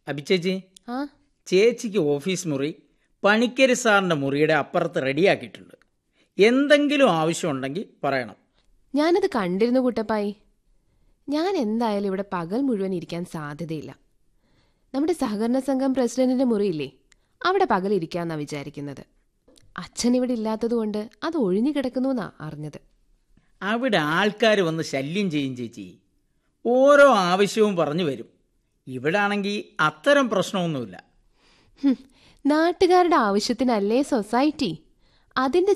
അഭിച്ചേച്ചി ആ ചേച്ചിക്ക് ഓഫീസ് മുറി പണിക്കരി സാറിന്റെ മുറിയുടെ അപ്പുറത്ത് റെഡിയാക്കിയിട്ടുണ്ട് എന്തെങ്കിലും ആവശ്യമുണ്ടെങ്കിൽ പറയണം ഞാനത് കണ്ടിരുന്നു കുട്ടപ്പായി ഞാൻ എന്തായാലും ഇവിടെ പകൽ മുഴുവൻ ഇരിക്കാൻ സാധ്യതയില്ല നമ്മുടെ സഹകരണ സംഘം പ്രസിഡന്റിന്റെ മുറിയില്ലേ അവിടെ പകൽ ഇരിക്കാന്നാ വിചാരിക്കുന്നത് അച്ഛൻ ഇവിടെ ഇല്ലാത്തതുകൊണ്ട് അത് ഒഴിഞ്ഞു കിടക്കുന്നു എന്നാ അറിഞ്ഞത് അവിടെ ആൾക്കാർ വന്ന് ശല്യം ചെയ്യും ചേച്ചി ഓരോ ആവശ്യവും പറഞ്ഞു വരും ഇവിടെ ആണെങ്കിൽ അത്തരം പ്രശ്നമൊന്നുമില്ല ഹും, നാട്ടുകാരുടെ ആവശ്യത്തിനല്ലേ സൊസൈറ്റി അതിന്റെ